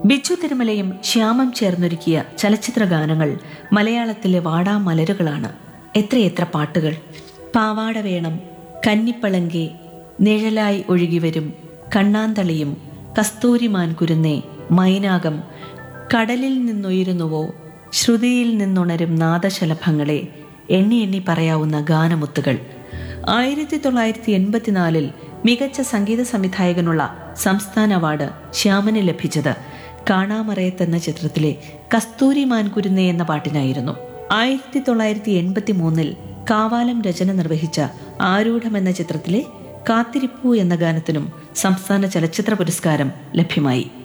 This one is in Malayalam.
ബിജു തിരുമലയും ശ്യാമം ചേർന്നൊരുക്കിയ ചലച്ചിത്ര ഗാനങ്ങൾ മലയാളത്തിലെ വാടാമലരുകളാണ് എത്രയെത്ര പാട്ടുകൾ പാവാട വേണം കന്നിപ്പളങ്കെ നിഴലായി ഒഴുകിവരും കണ്ണാന്തളിയും കസ്തൂരിമാൻ കുരുന്നേ മൈനാകം കടലിൽ നിന്നുയരുന്നുവോ ശ്രുതിയിൽ നിന്നുണരും നാദശലഭങ്ങളെ എണ്ണി എണ്ണി പറയാവുന്ന ഗാനമുത്തുകൾ ആയിരത്തി തൊള്ളായിരത്തി എൺപത്തിനാലിൽ മികച്ച സംഗീത സംവിധായകനുള്ള സംസ്ഥാന അവാർഡ് ശ്യാമന് ലഭിച്ചത് കാണാമറയത്ത് എന്ന ചിത്രത്തിലെ കസ്തൂരി മാൻകുരുന്നേ എന്ന പാട്ടിനായിരുന്നു ആയിരത്തി തൊള്ളായിരത്തി എൺപത്തി മൂന്നിൽ കാവാലം രചന നിർവഹിച്ച ആരൂഢം എന്ന ചിത്രത്തിലെ കാത്തിരിപ്പു എന്ന ഗാനത്തിനും സംസ്ഥാന ചലച്ചിത്ര പുരസ്കാരം ലഭ്യമായി